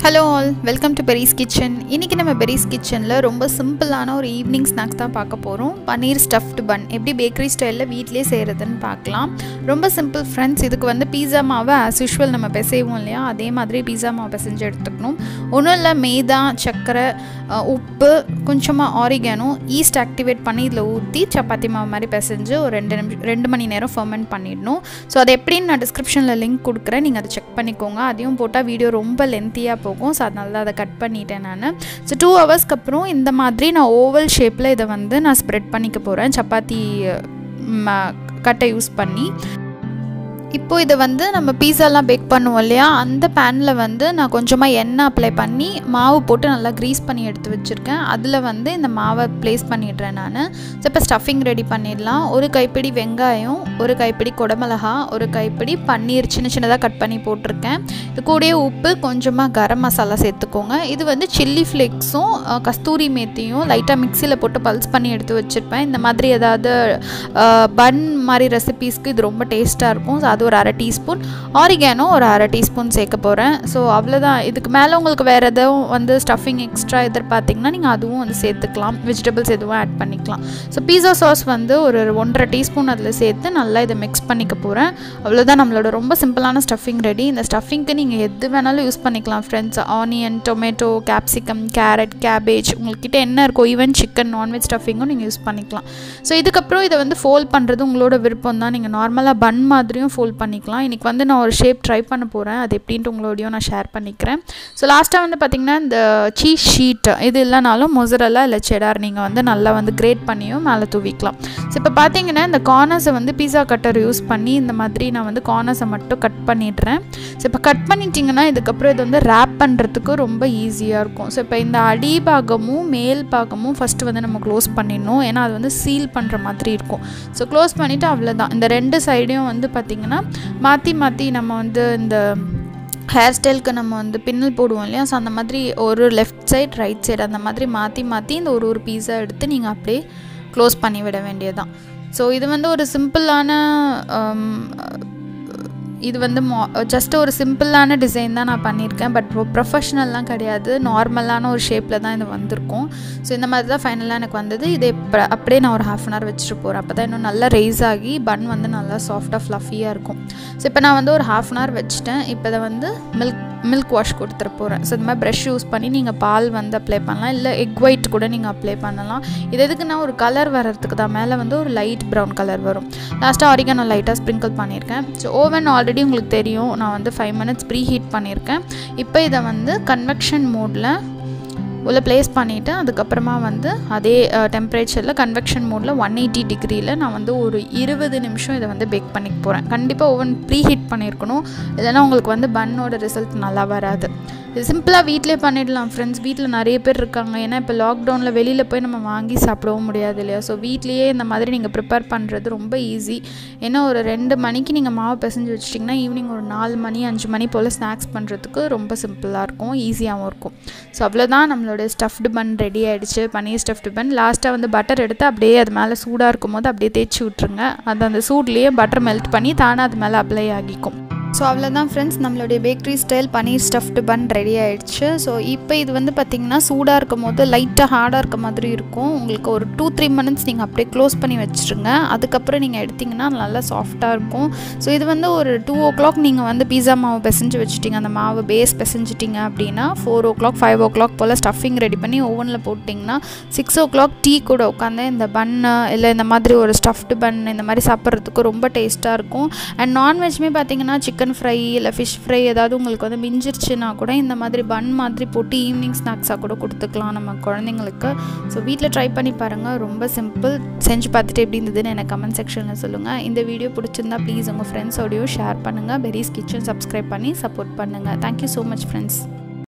hello all welcome to Peris kitchen இன்றைக்கி நம்ம berries கிச்சனில் ரொம்ப சிம்பிளான ஒரு ஈவினிங் ஸ்நாக்ஸ் தான் பார்க்க போகிறோம் பன்னீர் ஸ்டஃப்டு பன் எப்படி பேக்கரி ஸ்டைலில் வீட்டிலே செய்கிறதுன்னு பார்க்கலாம் ரொம்ப சிம்பிள் ஃப்ரெண்ட்ஸ் இதுக்கு வந்து பீஸா மாவை ஆஸ் யூஷுவல் நம்ம பிசைவோம் இல்லையா அதே மாதிரி பீஸா மாவை பிசைஞ்சு எடுத்துக்கணும் ஒன்றும் இல்லை மைதா சர்க்கரை அஹ், உப்பு கொஞ்சமாக ஆரிகானோ ஈஸ்ட் ஆக்டிவேட் பண்ணி இதில் ஊற்றி சப்பாத்தி மாவு மாதிரி பிசைஞ்சு ஒரு ரெண்டு நிமிஷம் ரெண்டு மணி நேரம் ஃபர்மெண்ட் பண்ணிடணும் ஸோ அது எப்படின்னு நான் டிஸ்கிரிப்ஷனில் லிங்க் கொடுக்குறேன் நீங்கள் அதை செக் பண்ணிக்கோங்க அதையும் போட்டால் வீடியோ ரொம்ப லென்த்தியாக போகும் ஸோ அதனால தான் அதை கட் பண்ணிட்டேன் நான் ஸோ டூ ஹவர்ஸ்க்கு அப்புறம் இந்த மாதிரி நான் ஓவல் ஷேப்பில் இதை வந்து நான் ஸ்ப்ரெட் பண்ணிக்க போகிறேன் சப்பாத்தி ம, கட்டை யூஸ் பண்ணி இப்போ இதை வந்து நம்ம பீஸாலாம் பேக் பண்ணுவோம் இல்லையா அந்த பேனில் வந்து நான் கொஞ்சமாக எண்ணெய் அப்ளை பண்ணி மாவு போட்டு நல்லா க்ரீஸ் பண்ணி எடுத்து வச்சுருக்கேன் அதில் வந்து இந்த மாவை ப்ளேஸ் பண்ணிடுறேன் நான் ஸோ இப்போ ஸ்டஃபிங் ரெடி பண்ணிடலாம் ஒரு கைப்பிடி வெங்காயம் ஒரு கைப்பிடி குடமிளகா ஒரு கைப்பிடி பன்னீர் சின்ன சின்னதாக கட் பண்ணி போட்டிருக்கேன் இது கூடயே உப்பு கொஞ்சமாக கரம் மசாலா சேர்த்துக்கோங்க இது வந்து சில்லி ஃப்ளேக்ஸும் கஸ்தூரி மேத்தியும் லைட்டாக மிக்சியில் போட்டு பல்ஸ் பண்ணி எடுத்து வச்சுருப்பேன் இந்த மாதிரி ஏதாவது பன் மாதிரி ரெசிபீஸ்க்கு இது ரொம்ப டேஸ்ட்டாக இருக்கும் ஸோ அது ஒரு அரை டீஸ்பூன் ஆரிகானோ ஒரு அரை டீஸ்பூன் சேர்க்க போகிறேன் ஸோ அவ்வளோதான் இதுக்கு மேலே உங்களுக்கு வேறு எதுவும் வந்து ஸ்டஃபிங் எக்ஸ்ட்ரா எதிர்பார்த்திங்கன்னா நீங்கள் அதுவும் வந்து சேர்த்துக்கலாம் வெஜிடபிள்ஸ் எதுவும் ஆட் பண்ணிக்கலாம் ஸோ பீஸா சாஸ் வந்து ஒரு ஒன்றரை டீஸ்பூன் அதில் சேர்த்து நல்லா இதை மிக்ஸ் பண்ணிக்க போகிறேன் அவ்வளோதான் நம்மளோட ரொம்ப சிம்பிளான ஸ்டஃபிங் ரெடி இந்த ஸ்டஃபிங்க்கு நீங்கள் எது வேணாலும் யூஸ் பண்ணிக்கலாம் friends onion tomato capsicum carrot cabbage உங்கள்கிட்ட என்ன இருக்கோ ஈவன் சிக்கன் நான்வெஜ் ஸ்டஃபிங்கும் நீங்கள் யூஸ் பண்ணிக்கலாம் ஸோ இதுக்கப்புறம் இதை வந்து ஃபோல்ட் பண்ணுறது உங்களோட விருப்பம் தான் நீங்கள் நார்மலாக பன் மாதிரியும் ஃபோல்ட் பண்ணிக்கலாம் இன்றைக்கி வந்து நான் ஒரு ஷேப் ட்ரை பண்ண போகிறேன் அது எப்படின்ட்டு உங்களோடையும் நான் ஷேர் பண்ணிக்கிறேன் ஸோ லாஸ்ட்டாக வந்து பார்த்திங்கன்னா இந்த சீஸ் ஷீட் இது இல்லைனாலும் மொசரல்லா இல்லை செடார் நீங்கள் வந்து நல்லா வந்து கிரேட் பண்ணியும் மேலே தூவிக்கலாம் ஸோ இப்போ பார்த்தீங்கன்னா இந்த கார்னர்ஸை வந்து பீஸா கட்டர் யூஸ் பண்ணி இந்த மாதிரி நான் வந்து கார்னர்ஸை மட்டும் கட் பண்ணிடுறேன் ஸோ இப்போ கட் பண்ணிட்டீங்கன்னா இதுக்கப்புறம் இது வந்து ரேப் பண்ணுறதுக்கு ரொம்ப ஈஸியாக இருக்கும் ஸோ இப்போ இந்த அடி பாகமும் மேல் பாகமும் ஃபஸ்ட்டு வந்து நம்ம க்ளோஸ் பண்ணிடணும் ஏன்னா அது வந்து சீல் பண்ணுற மாதிரி இருக்கும் ஸோ க்ளோஸ் பண்ணிவிட்டு அவ்வளோதான் இந்த ரெண்டு சைடையும் வந்து பார்த்திங்கன்னா மாற்றி மாற்றி நம்ம வந்து இந்த ஹேர் ஸ்டைலுக்கு நம்ம வந்து பின்னல் போடுவோம் இல்லையா ஸோ அந்த மாதிரி ஒரு லெஃப்ட் சைட் ரைட் சைடு அந்த மாதிரி மாற்றி மாற்றி இந்த ஒரு ஒரு பீஸா எடுத்து நீங்கள் அப்படியே க்ளோஸ் பண்ணி விட வேண்டியதுதான் ஸோ இது வந்து ஒரு சிம்பிளான இது வந்து மோ ஜஸ்ட் ஒரு சிம்பிளான டிசைன் தான் நான் பண்ணியிருக்கேன் பட் ப்ரொஃபஷ்னல்லாம் கிடையாது நார்மலான ஒரு ஷேப்பில் தான் இது வந்திருக்கும் ஸோ இந்த மாதிரி தான் ஃபைனலாக எனக்கு வந்தது இதை இப்போ அப்படியே நான் ஒரு ஹாஃப் அன் ஹவர் வச்சுட்டு போகிறேன் அப்போ தான் இன்னும் நல்லா ரைஸ் ஆகி பன் வந்து நல்லா சாஃப்டாக ஃப்ளஃபியாக இருக்கும் ஸோ இப்போ நான் வந்து ஒரு ஹாஃப் அன் ஹவர் வச்சுட்டேன் இப்போ இதை வந்து மில்க் மில்க் வாஷ் கொடுத்துட போகிறேன் ஸோ இந்த மாதிரி ப்ரஷ் யூஸ் பண்ணி நீங்கள் பால் வந்து அப்ளை பண்ணலாம் இல்லை எக் ஒயிட் கூட நீங்கள் அப்ளை பண்ணலாம் இது எதுக்குன்னா ஒரு கலர் வர்றதுக்கு தான் மேலே வந்து ஒரு லைட் ப்ரௌன் கலர் வரும் லாஸ்ட்டாக வரைக்கும் நான் லைட்டாக ஸ்ப்ரிங்கிள் பண்ணியிருக்கேன் ஸோ ஓவன் ஆல்ரெடி உங்களுக்கு தெரியும் நான் வந்து ஃபைவ் மினிட்ஸ் ப்ரீ ஹீட் பண்ணியிருக்கேன் இப்போ இதை வந்து கன்வெக்ஷன் மோடில் உள்ள ப்ளேஸ் பண்ணிவிட்டு அதுக்கப்புறமா வந்து அதே டெம்பரேச்சரில் கன்வெக்ஷன் மோடில் ஒன் எயிட்டி டிகிரியில் நான் வந்து ஒரு இருபது நிமிஷம் இதை வந்து பேக் பண்ணிக்க போகிறேன் கண்டிப்பாக ஓவன் ப்ரீ ஹீட் பண்ணியிருக்கணும் இல்லைன்னா உங்களுக்கு வந்து பன்னோட ரிசல்ட் நல்லா வராது இது சிம்பிளாக வீட்டிலே பண்ணிடலாம் ஃப்ரெண்ட்ஸ் வீட்டில் நிறைய பேர் இருக்காங்க ஏன்னா இப்போ லாக்டவுனில் வெளியில் போய் நம்ம வாங்கி சாப்பிடவும் முடியாது இல்லையா ஸோ வீட்லேயே இந்த மாதிரி நீங்கள் ப்ரிப்பேர் பண்ணுறது ரொம்ப ஈஸி ஏன்னா ஒரு ரெண்டு மணிக்கு நீங்கள் மாவு பிசைஞ்சு வச்சிட்டிங்கன்னா ஈவினிங் ஒரு நாலு மணி அஞ்சு மணி போல் ஸ்நாக்ஸ் பண்ணுறதுக்கு ரொம்ப சிம்பிளாக இருக்கும் ஈஸியாகவும் இருக்கும் ஸோ அவ்வளோதான் நம்மளோட ஸ்டஃப்டு பன் ரெடி ஆகிடுச்சு பன்னீர் ஸ்டஃப்டு பன் லாஸ்ட்டாக வந்து பட்டர் எடுத்து அப்படியே அது மேலே சூடாக இருக்கும் போது அப்படியே தேய்ச்சி விட்ருங்க அது அந்த சூட்லேயே பட்டர் மெல்ட் பண்ணி தானே அது மேலே அப்ளை ஆகிக்கும் ஸோ அவ்வளோதான் ஃப்ரெண்ட்ஸ் நம்மளுடைய bakery style paneer stuffed bun ready ஆயிடுச்சு ஸோ இப்போ இது வந்து பார்த்திங்கன்னா சூடாக இருக்கும் போது லைட்டாக ஹார்டாக இருக்க மாதிரி இருக்கும் உங்களுக்கு ஒரு டூ த்ரீ மினிட்ஸ் நீங்கள் அப்படியே க்ளோஸ் பண்ணி வச்சுருங்க அதுக்கப்புறம் நீங்கள் எடுத்திங்கன்னா நல்லா சாஃப்டாக இருக்கும் ஸோ இது வந்து ஒரு டூ ஓ கிளாக் நீங்கள் வந்து பீஸா மாவு பிசைஞ்சு வச்சுட்டிங்க அந்த மாவு பேஸ் பிசைஞ்சிட்டிங்க அப்படின்னா four o'clock five o'clock போல் ஸ்டஃபிங் ரெடி பண்ணி ஓவனில் போட்டிங்கன்னா சிக்ஸ் ஓ கிளாக் டீ கூட உட்காந்து இந்த பன்னு இல்லை இந்த மாதிரி ஒரு ஸ்டஃப்டு பன் இந்த மாதிரி சாப்பிட்றதுக்கு ரொம்ப டேஸ்ட்டாக இருக்கும் அண்ட் நான்வெஜ்மே பார்த்தீங்கன்னா சிக்கன் ஃப்ரை இல்லை ஃபிஷ் ஃப்ரை ஏதாவது உங்களுக்கு வந்து மிஞ்சிருச்சுன்னா கூட இந்த மாதிரி பன் மாதிரி போட்டு ஈவினிங் ஸ்நாக்ஸாக கூட கொடுத்துக்கலாம் நம்ம குழந்தைங்களுக்கு ஸோ வீட்டில் ட்ரை பண்ணி பாருங்கள் ரொம்ப சிம்பிள் செஞ்சு பார்த்துட்டு எப்படி இருந்ததுன்னு எனக்கு கமெண்ட் செக்ஷனில் சொல்லுங்கள் இந்த வீடியோ பிடிச்சிருந்தா ப்ளீஸ் உங்கள் ஃப்ரெண்ட்ஸோடையும் ஷேர் பண்ணுங்கள் பெரிஸ் கிச்சன் சப்ஸ்கிரைப் பண்ணி சப்போர்ட் பண்ணுங்கள் தேங்க்யூ ஸோ மச் ஃப்ரெண்ட்ஸ்